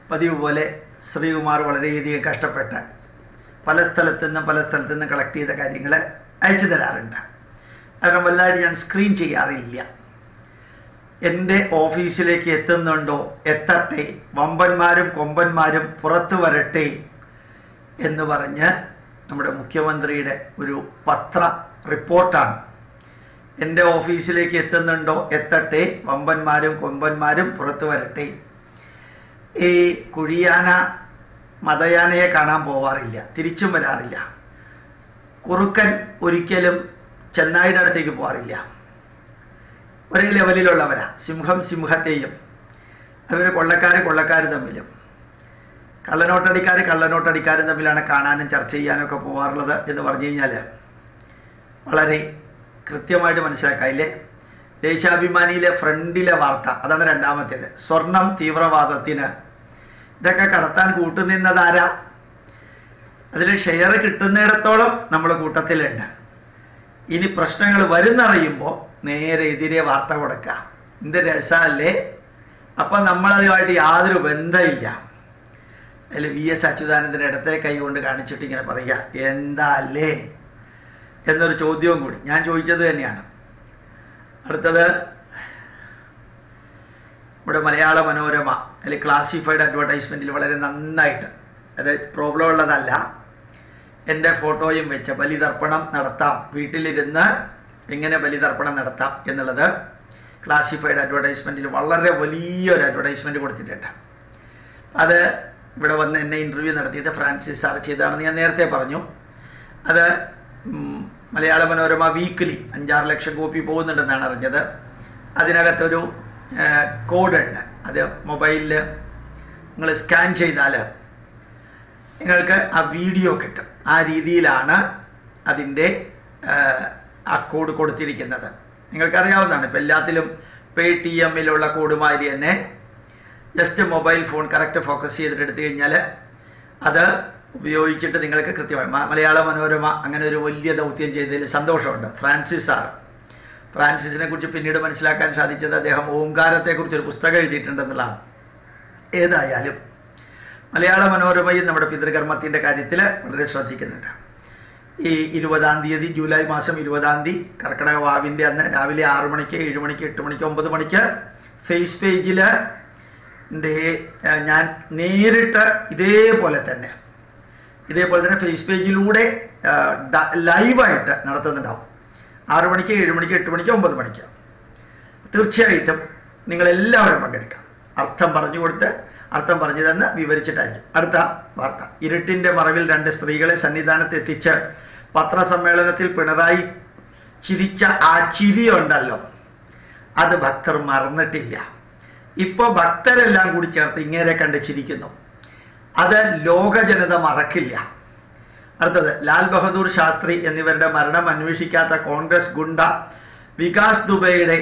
പതിവ് പോലെ ശ്രീകുമാർ വളരെയധികം കഷ്ടപ്പെട്ട് പല സ്ഥലത്തു നിന്നും പല സ്ഥലത്തു നിന്നും കളക്ട് ചെയ്ത കാര്യങ്ങൾ അയച്ചു തരാറുണ്ട് കാരണം വലുതായിട്ട് ഞാൻ സ്ക്രീൻ ചെയ്യാറില്ല എൻ്റെ ഓഫീസിലേക്ക് എത്തുന്നുണ്ടോ എത്തട്ടെ വമ്പന്മാരും കൊമ്പന്മാരും പുറത്തു വരട്ടെ എന്ന് പറഞ്ഞ് നമ്മുടെ മുഖ്യമന്ത്രിയുടെ ഒരു പത്ര റിപ്പോർട്ടാണ് എൻ്റെ ഓഫീസിലേക്ക് എത്തുന്നുണ്ടോ എത്തട്ടെ വമ്പന്മാരും കൊമ്പന്മാരും പുറത്തു വരട്ടെ ഈ കുഴിയാന മതയാനയെ കാണാൻ പോവാറില്ല തിരിച്ചും വരാറില്ല കുറുക്കൻ ഒരിക്കലും ചെന്നായിയുടെ അടുത്തേക്ക് പോകാറില്ല ഒരേ ലെവലിലുള്ളവരാ സിംഹം സിംഹത്തെയും അവർ കൊള്ളക്കാർ കൊള്ളക്കാർ തമ്മിലും കള്ളനോട്ടടിക്കാർ കള്ളനോട്ടടിക്കാരും തമ്മിലാണ് കാണാനും ചർച്ച ചെയ്യാനും ഒക്കെ പോകാറുള്ളത് എന്ന് പറഞ്ഞു കഴിഞ്ഞാൽ വളരെ കൃത്യമായിട്ട് മനസ്സിലാക്കായില്ലേ ദേശാഭിമാനിയിലെ ഫ്രണ്ടിലെ വാർത്ത അതാണ് രണ്ടാമത്തേത് സ്വർണം തീവ്രവാദത്തിന് ഇതൊക്കെ കടത്താൻ കൂട്ടുനിന്നതാരാ അതിൽ ഷെയർ കിട്ടുന്നിടത്തോളം നമ്മൾ കൂട്ടത്തിലുണ്ട് ഇനി പ്രശ്നങ്ങൾ വരുന്നറിയുമ്പോൾ നേരെ എതിരെ വാർത്ത കൊടുക്കുക എന്ത് രസമല്ലേ അപ്പം നമ്മളതുമായിട്ട് യാതൊരു ബന്ധമില്ല അതിൽ വി എസ് അച്യുതാനന്ദൻ്റെ ഇടത്തെ കൈ കൊണ്ട് കാണിച്ചിട്ട് ഇങ്ങനെ പറയുക എന്താ അല്ലേ എന്നൊരു ചോദ്യവും കൂടി ഞാൻ ചോദിച്ചത് തന്നെയാണ് അടുത്തത് ഇവിടെ മലയാള മനോരമ അല്ലെങ്കിൽ ക്ലാസിഫൈഡ് അഡ്വർടൈസ്മെൻറ്റിൽ വളരെ നന്നായിട്ട് അത് പ്രോബ്ലം ഉള്ളതല്ല എൻ്റെ ഫോട്ടോയും വെച്ച് ബലിതർപ്പണം നടത്താം വീട്ടിലിരുന്ന് എങ്ങനെ ബലിതർപ്പണം നടത്താം എന്നുള്ളത് ക്ലാസിഫൈഡ് അഡ്വർടൈസ്മെൻറ്റിൽ വളരെ വലിയൊരു അഡ്വർടൈസ്മെൻറ്റ് കൊടുത്തിട്ടുണ്ട് അത് ഇവിടെ വന്ന് എന്നെ ഇൻ്റർവ്യൂ നടത്തിയിട്ട് ഫ്രാൻസിസ് സാർ ചെയ്തതാണെന്ന് ഞാൻ നേരത്തെ പറഞ്ഞു അത് ഉം, മലയാള മനോരമ വീക്കിലി അഞ്ചാറ് ലക്ഷം കോപ്പി പോകുന്നുണ്ടെന്നാണ് അറിഞ്ഞത് അതിനകത്തൊരു കോഡ് ഉണ്ട് അത് മൊബൈലിൽ നിങ്ങൾ സ്കാൻ ചെയ്താൽ നിങ്ങൾക്ക് ആ വീഡിയോ കിട്ടും ആ രീതിയിലാണ് അതിൻ്റെ ആ കോഡ് കൊടുത്തിരിക്കുന്നത് നിങ്ങൾക്കറിയാവുന്നതാണ് ഇപ്പം എല്ലാത്തിലും പേ ടി എമ്മിലുള്ള കോഡ് മാതിരി തന്നെ just mobile phone correct focus ചെയ്തിട്ട് എടുത്തു കഴിഞ്ഞാൽ അത് ഉപയോഗിച്ചിട്ട് നിങ്ങൾക്ക് കൃത്യമായി മ- മലയാള മനോരമ അങ്ങനെ ഒരു വലിയ ദൗത്യം ചെയ്തതിൽ സന്തോഷമുണ്ട് ഫ്രാൻസിസ് സാർ ഫ്രാൻസിസിനെ കുറിച്ച് പിന്നീട് മനസ്സിലാക്കാൻ സാധിച്ചത് അദ്ദേഹം ഓംകാരത്തെക്കുറിച്ച് ഒരു പുസ്തകം എഴുതിയിട്ടുണ്ടെന്നുള്ളതാണ് ഏതായാലും മലയാള മനോരമയും നമ്മുടെ പിതൃകർമ്മത്തിൻ്റെ കാര്യത്തിൽ വളരെ ശ്രദ്ധിക്കുന്നുണ്ട് ഈ ഇരുപതാം തീയതി ജൂലൈ മാസം ഇരുപതാം തീയതി കർക്കിടക വാവിൻ്റെ അന്ന് രാവിലെ ആറ് മണിക്ക് ഏഴ് മണിക്ക് എട്ട് മണിക്ക് ഒമ്പത് മണിക്ക് ഫേസ് പേജിൽ ഞാൻ നേരിട്ട് ഇതേപോലെ തന്നെ ഇതേപോലെ തന്നെ ഫേസ് പേജിലൂടെ ലൈവായിട്ട് നടത്തുന്നുണ്ടാവും ആറ് മണിക്ക് ഏഴ് മണിക്ക് എട്ട് മണിക്ക് ഒമ്പത് മണിക്ക് തീർച്ചയായിട്ടും നിങ്ങളെല്ലാവരും പങ്കെടുക്കാം അർത്ഥം പറഞ്ഞു കൊടുത്ത് അർത്ഥം പറഞ്ഞു തന്ന് വിവരിച്ചിട്ടായിരിക്കും അടുത്ത വാർത്ത ഇരുട്ടിൻ്റെ മറവിൽ രണ്ട് സ്ത്രീകളെ സന്നിധാനത്ത് എത്തിച്ച് പത്രസമ്മേളനത്തിൽ പിണറായി ചിരിച്ച ആ ചിരിയുണ്ടല്ലോ അത് ഭക്തർ മറന്നിട്ടില്ല ഇപ്പോൾ ഭക്തരെല്ലാം കൂടി ചേർത്ത് ഇങ്ങേരെ കണ്ട് ചിരിക്കുന്നു അത് ലോക ജനത മറക്കില്ല അടുത്തത് ലാൽ ബഹദൂർ ശാസ്ത്രി എന്നിവരുടെ മരണം അന്വേഷിക്കാത്ത കോൺഗ്രസ് ഗുണ്ട വികാസ് ദുബൈയുടെ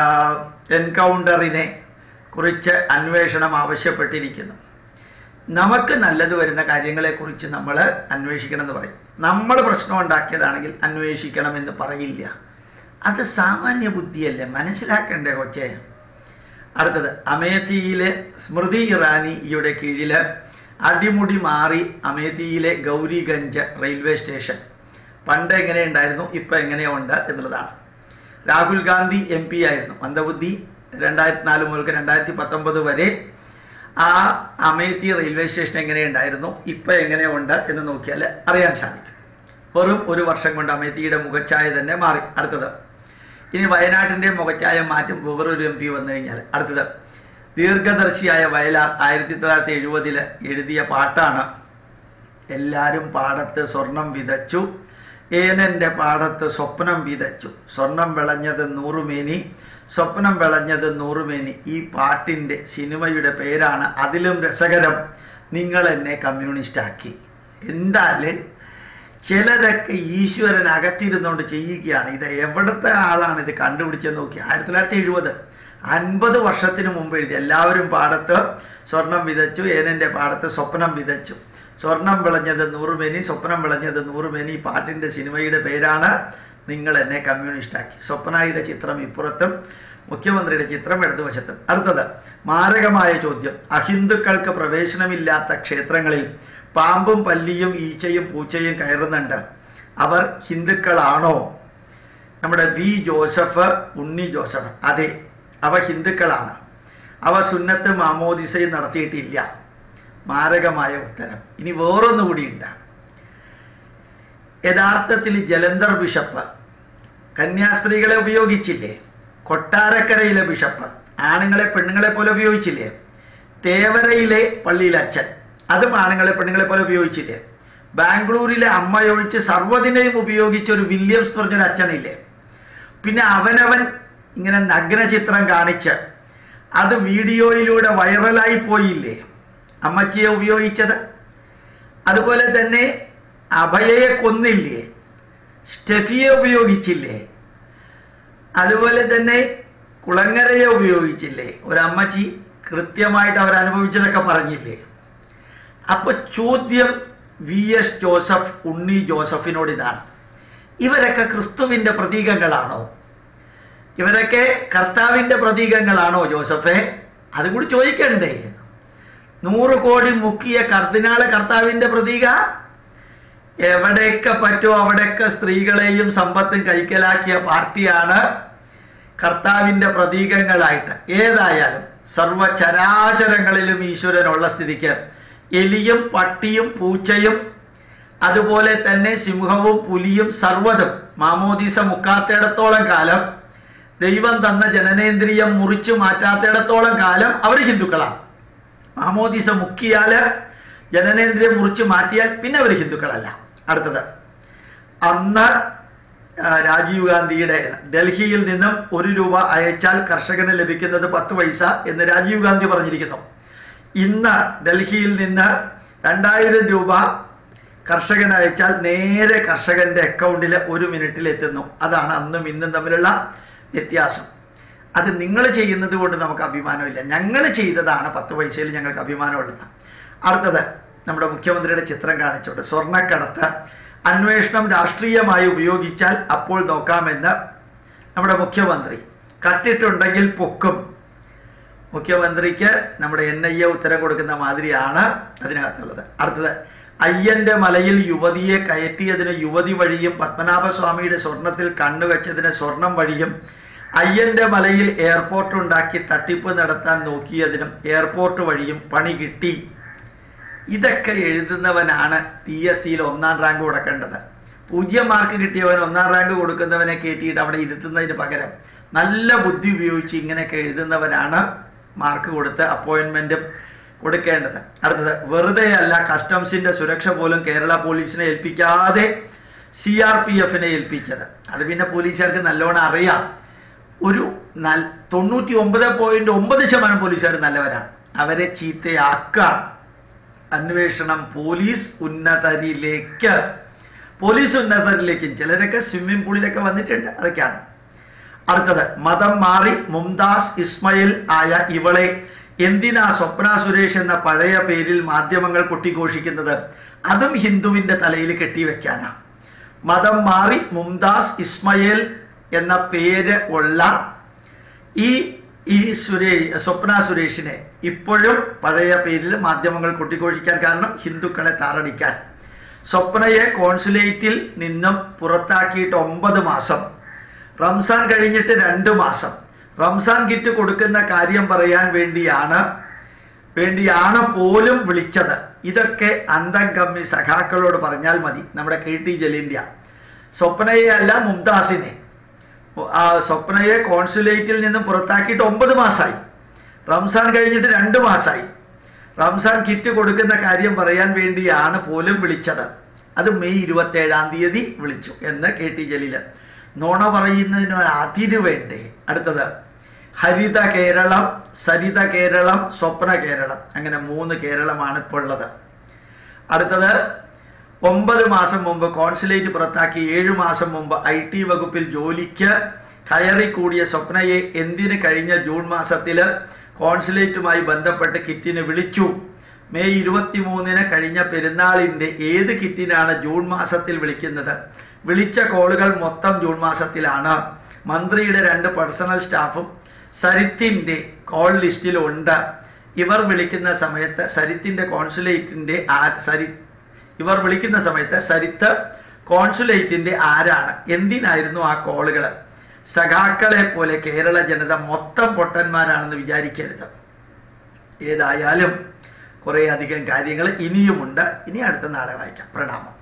എൻകൗണ്ടറിനെ കുറിച്ച് അന്വേഷണം ആവശ്യപ്പെട്ടിരിക്കുന്നു നമുക്ക് നല്ലത് വരുന്ന കാര്യങ്ങളെക്കുറിച്ച് നമ്മൾ അന്വേഷിക്കണം എന്ന് പറയും നമ്മൾ പ്രശ്നം ഉണ്ടാക്കിയതാണെങ്കിൽ അന്വേഷിക്കണം എന്ന് പറയില്ല അത് സാമാന്യ ബുദ്ധിയല്ലേ മനസ്സിലാക്കണ്ടേ കൊച്ചേ അടുത്തത് അമേത്തിയിലെ സ്മൃതി ഇറാനിയുടെ കീഴിൽ അടിമുടി മാറി അമേത്തിയിലെ ഗൗരിഗഞ്ച് റെയിൽവേ സ്റ്റേഷൻ പണ്ട് എങ്ങനെയുണ്ടായിരുന്നു ഇപ്പോൾ എങ്ങനെയുണ്ട് എന്നുള്ളതാണ് രാഹുൽ ഗാന്ധി എം പി ആയിരുന്നു മന്ദബുദ്ധി രണ്ടായിരത്തി നാല് മുതൽക്ക് രണ്ടായിരത്തി പത്തൊമ്പത് വരെ ആ അമേത്തി റെയിൽവേ സ്റ്റേഷൻ എങ്ങനെയുണ്ടായിരുന്നു ഇപ്പോൾ എങ്ങനെയുണ്ട് എന്ന് നോക്കിയാൽ അറിയാൻ സാധിക്കും വെറും ഒരു വർഷം കൊണ്ട് അമേത്തിയുടെ മുഖച്ഛായ തന്നെ മാറി അടുത്തത് ഇനി വയനാട്ടിൻ്റെ മുഖച്ഛായ മാറ്റും വേറൊരു എം പി വന്നു കഴിഞ്ഞാൽ അടുത്തത് ദീർഘദർശിയായ വയലാർ ആയിരത്തി തൊള്ളായിരത്തി എഴുപതിൽ എഴുതിയ പാട്ടാണ് എല്ലാവരും പാടത്ത് സ്വർണം വിതച്ചു ഏനൻ്റെ പാടത്ത് സ്വപ്നം വിതച്ചു സ്വർണം വിളഞ്ഞത് നൂറുമേനി സ്വപ്നം വിളഞ്ഞത് നൂറുമേനി ഈ പാട്ടിൻ്റെ സിനിമയുടെ പേരാണ് അതിലും രസകരം നിങ്ങൾ എന്നെ കമ്മ്യൂണിസ്റ്റാക്കി എന്താല് ചിലരൊക്കെ ഈശ്വരൻ അകത്തിരുന്നുകൊണ്ട് ചെയ്യുകയാണ് ഇത് എവിടുത്തെ ആളാണ് ഇത് കണ്ടുപിടിച്ചെന്ന് നോക്കി ആയിരത്തി തൊള്ളായിരത്തി എഴുപത് അൻപത് വർഷത്തിന് മുമ്പ് എഴുതി എല്ലാവരും പാടത്ത് സ്വർണം വിതച്ചു ഏനൻ്റെ പാടത്ത് സ്വപ്നം വിതച്ചു സ്വർണം വിളഞ്ഞത് നൂറുമേനി സ്വപ്നം വിളഞ്ഞത് നൂറുമേനി ഈ പാട്ടിൻ്റെ സിനിമയുടെ പേരാണ് നിങ്ങൾ എന്നെ കമ്മ്യൂണിസ്റ്റാക്കി സ്വപ്നായിയുടെ ചിത്രം ഇപ്പുറത്തും മുഖ്യമന്ത്രിയുടെ ചിത്രം ഇടതു വശത്ത് അടുത്തത് മാരകമായ ചോദ്യം അഹിന്ദുക്കൾക്ക് പ്രവേശനമില്ലാത്ത ക്ഷേത്രങ്ങളിൽ പാമ്പും പല്ലിയും ഈച്ചയും പൂച്ചയും കയറുന്നുണ്ട് അവർ ഹിന്ദുക്കളാണോ നമ്മുടെ വി ജോസഫ് ഉണ്ണി ജോസഫ് അതെ അവ ഹിന്ദുക്കളാണ് അവ സുന്നത്ത് മാമോദിസയും നടത്തിയിട്ടില്ല മാരകമായ ഉത്തരം ഇനി വേറൊന്നു കൂടിയുണ്ട് യഥാർത്ഥത്തിൽ ജലന്ധർ ബിഷപ്പ് കന്യാസ്ത്രീകളെ ഉപയോഗിച്ചില്ലേ കൊട്ടാരക്കരയിലെ ബിഷപ്പ് ആണുങ്ങളെ പെണ്ണുങ്ങളെ പോലെ ഉപയോഗിച്ചില്ലേ തേവരയിലെ പള്ളിയിലെ അച്ഛൻ അതും ആണുങ്ങളെ പെണ്ണുങ്ങളെ പോലെ ഉപയോഗിച്ചില്ലേ ബാംഗ്ലൂരിലെ അമ്മയൊഴിച്ച് സർവ്വതിനെയും ഉപയോഗിച്ച ഒരു വില്യംസ് എന്ന് പറഞ്ഞൊരു അച്ഛനില്ലേ പിന്നെ അവനവൻ ഇങ്ങനെ നഗ്ന ചിത്രം കാണിച്ച് അത് വീഡിയോയിലൂടെ വൈറലായി പോയില്ലേ അമ്മച്ചിയെ ഉപയോഗിച്ചത് അതുപോലെ തന്നെ അഭയയെ കൊന്നില്ലേ സ്റ്റെഫിയെ ഉപയോഗിച്ചില്ലേ അതുപോലെ തന്നെ കുളങ്ങരയെ ഉപയോഗിച്ചില്ലേ ഒരമ്മച്ചി കൃത്യമായിട്ട് അവർ അനുഭവിച്ചതൊക്കെ പറഞ്ഞില്ലേ അപ്പൊ ചോദ്യം വി എസ് ജോസഫ് ഉണ്ണി ജോസഫിനോട് ഇതാണ് ഇവരൊക്കെ ക്രിസ്തുവിന്റെ പ്രതീകങ്ങളാണോ ഇവരൊക്കെ കർത്താവിന്റെ പ്രതീകങ്ങളാണോ ജോസഫെ അതും കൂടി ചോദിക്കണ്ടേ നൂറ് കോടി മുക്കിയ കർദിനാള് കർത്താവിന്റെ പ്രതീക എവിടെയൊക്കെ പറ്റുമോ അവിടെയൊക്കെ സ്ത്രീകളെയും സമ്പത്തും കൈക്കലാക്കിയ പാർട്ടിയാണ് കർത്താവിന്റെ പ്രതീകങ്ങളായിട്ട് ഏതായാലും സർവചരാചരങ്ങളിലും ഈശ്വരനുള്ള സ്ഥിതിക്ക് എലിയും പട്ടിയും പൂച്ചയും അതുപോലെ തന്നെ സിംഹവും പുലിയും സർവ്വതും മാമോദീസ മുക്കാത്തിടത്തോളം കാലം ദൈവം തന്ന ജനനേന്ദ്രിയം മുറിച്ചു മാറ്റാത്തിടത്തോളം കാലം അവർ ഹിന്ദുക്കളാണ് മാമോദീസ മുക്കിയാൽ ജനനേന്ദ്രിയം മുറിച്ചു മാറ്റിയാൽ പിന്നെ അവർ ഹിന്ദുക്കളല്ല അടുത്തത് അന്ന് ആ, രാജീവ് ഗാന്ധിയുടെ ഡൽഹിയിൽ നിന്നും ഒരു രൂപ അയച്ചാൽ കർഷകന് ലഭിക്കുന്നത് പത്ത് പൈസ എന്ന് രാജീവ് ഗാന്ധി പറഞ്ഞിരിക്കുന്നു ഇന്ന് ഡൽഹിയിൽ നിന്ന് രണ്ടായിരം രൂപ കർഷകൻ അയച്ചാൽ നേരെ കർഷകന്റെ അക്കൗണ്ടിൽ ഒരു മിനിറ്റിൽ എത്തുന്നു അതാണ് അന്നും ഇന്നും തമ്മിലുള്ള വ്യത്യാസം അത് നിങ്ങൾ ചെയ്യുന്നത് കൊണ്ട് നമുക്ക് അഭിമാനമില്ല ഞങ്ങൾ ചെയ്തതാണ് പത്ത് പൈസയിൽ ഞങ്ങൾക്ക് അഭിമാനമുള്ളത് അടുത്തത് നമ്മുടെ മുഖ്യമന്ത്രിയുടെ ചിത്രം കാണിച്ചുകൊണ്ട് സ്വർണ്ണക്കടത്ത് അന്വേഷണം രാഷ്ട്രീയമായി ഉപയോഗിച്ചാൽ അപ്പോൾ നോക്കാമെന്ന് നമ്മുടെ മുഖ്യമന്ത്രി കട്ടിട്ടുണ്ടെങ്കിൽ പൊക്കും മുഖ്യമന്ത്രിക്ക് നമ്മുടെ എൻ ഐ എ ഉത്തരം കൊടുക്കുന്ന മാതിരിയാണ് അതിനകത്തുള്ളത് അടുത്തത് അയ്യന്റെ മലയിൽ യുവതിയെ കയറ്റിയതിന് യുവതി വഴിയും പത്മനാഭസ്വാമിയുടെ സ്വർണത്തിൽ കണ്ണുവെച്ചതിന് സ്വർണം വഴിയും അയ്യന്റെ മലയിൽ എയർപോർട്ട് ഉണ്ടാക്കി തട്ടിപ്പ് നടത്താൻ നോക്കിയതിനും എയർപോർട്ട് വഴിയും പണി കിട്ടി ഇതൊക്കെ എഴുതുന്നവനാണ് പി എസ് സിയിൽ ഒന്നാം റാങ്ക് കൊടുക്കേണ്ടത് പൂജ്യം മാർക്ക് കിട്ടിയവൻ ഒന്നാം റാങ്ക് കൊടുക്കുന്നവനെ കയറ്റിയിട്ട് അവിടെ ഇരുത്തുന്നതിന് പകരം നല്ല ബുദ്ധി ഉപയോഗിച്ച് ഇങ്ങനെയൊക്കെ എഴുതുന്നവനാണ് മാർക്ക് കൊടുത്ത് അപ്പോയിൻമെൻറ്റും കൊടുക്കേണ്ടത് അടുത്തത് വെറുതെ അല്ല കസ്റ്റംസിന്റെ സുരക്ഷ പോലും കേരള പോലീസിനെ ഏൽപ്പിക്കാതെ സി ആർ പി എഫിനെ ഏൽപ്പിച്ചത് അത് പിന്നെ പോലീസുകാർക്ക് നല്ലോണം അറിയാം ഒരു നൽ തൊണ്ണൂറ്റി ഒമ്പത് പോയിന്റ് ഒമ്പത് ശതമാനം പോലീസുകാർ നല്ലവരാണ് അവരെ ചീത്തയാക്കാം അന്വേഷണം പോലീസ് ഉന്നതരിലേക്ക് പോലീസ് ഉന്നതരിലേക്കും ചിലരൊക്കെ സ്വിമ്മിംഗ് പൂളിലൊക്കെ വന്നിട്ടുണ്ട് അതൊക്കെയാണ് അടുത്തത് മതം മാറി മുംതാസ് ഇസ്മയിൽ ആയ ഇവളെ എന്തിനാ സ്വപ്ന സുരേഷ് എന്ന പഴയ പേരിൽ മാധ്യമങ്ങൾ കൊട്ടിഘോഷിക്കുന്നത് അതും ഹിന്ദുവിന്റെ തലയിൽ കെട്ടിവെക്കാനാ മതം മാറി മുംതാസ് ഇസ്മയിൽ എന്ന പേര് ഉള്ള ഈ ഈ സുരേ സ്വപ്ന സുരേഷിനെ ഇപ്പോഴും പഴയ പേരിൽ മാധ്യമങ്ങൾ കൊട്ടിഘോഷിക്കാൻ കാരണം ഹിന്ദുക്കളെ താറടിക്കാൻ സ്വപ്നയെ കോൺസുലേറ്റിൽ നിന്നും പുറത്താക്കിയിട്ട് ഒമ്പത് മാസം റംസാൻ കഴിഞ്ഞിട്ട് രണ്ട് മാസം റംസാൻ കിറ്റ് കൊടുക്കുന്ന കാര്യം പറയാൻ വേണ്ടിയാണ് വേണ്ടിയാണ് പോലും വിളിച്ചത് ഇതൊക്കെ അന്തം കമ്മി സഖാക്കളോട് പറഞ്ഞാൽ മതി നമ്മുടെ കെ ടി ജലീന്ത്യ സ്വപ്നയെ അല്ല മുംതാസിനെ ആ സ്വപ്നയെ കോൺസുലേറ്റിൽ നിന്നും പുറത്താക്കിയിട്ട് ഒമ്പത് മാസമായി റംസാൻ കഴിഞ്ഞിട്ട് രണ്ട് മാസമായി റംസാൻ കിറ്റ് കൊടുക്കുന്ന കാര്യം പറയാൻ വേണ്ടിയാണ് പോലും വിളിച്ചത് അത് മെയ് ഇരുപത്തേഴാം തീയതി വിളിച്ചു എന്ന് കെ ടി ജലീല് നുണ പറയുന്നതിന് ഒരു അതിര് വേണ്ടേ അടുത്തത് ഹരിത കേരളം സരിത കേരളം സ്വപ്ന കേരളം അങ്ങനെ മൂന്ന് കേരളമാണ് ഇപ്പോൾ ഉള്ളത് അടുത്തത് ഒമ്പത് മാസം മുമ്പ് കോൺസുലേറ്റ് പുറത്താക്കി ഏഴു മാസം മുമ്പ് ഐ ടി വകുപ്പിൽ ജോലിക്ക് കയറി കൂടിയ സ്വപ്നയെ എന്തിന് കഴിഞ്ഞ ജൂൺ മാസത്തിൽ കോൺസുലേറ്റുമായി ബന്ധപ്പെട്ട് കിറ്റിന് വിളിച്ചു മെയ് ഇരുപത്തി മൂന്നിന് കഴിഞ്ഞ പെരുന്നാളിൻ്റെ ഏത് കിറ്റിനാണ് ജൂൺ മാസത്തിൽ വിളിക്കുന്നത് വിളിച്ച കോളുകൾ മൊത്തം ജൂൺ മാസത്തിലാണ് മന്ത്രിയുടെ രണ്ട് പേഴ്സണൽ സ്റ്റാഫും സരിത്തിൻ്റെ കോൾ ലിസ്റ്റിലുണ്ട് ഇവർ വിളിക്കുന്ന സമയത്ത് സരിത്തിൻ്റെ കോൺസുലേറ്റിൻ്റെ ആ സരി ഇവർ വിളിക്കുന്ന സമയത്ത് സരിത്ത് കോൺസുലേറ്റിൻ്റെ ആരാണ് എന്തിനായിരുന്നു ആ കോളുകൾ സഖാക്കളെ പോലെ കേരള ജനത മൊത്തം പൊട്ടന്മാരാണെന്ന് വിചാരിക്കരുത് ഏതായാലും കുറേ അധികം കാര്യങ്ങൾ ഇനിയുമുണ്ട് ഇനി അടുത്ത നാളെ വായിക്കാം പ്രണാമം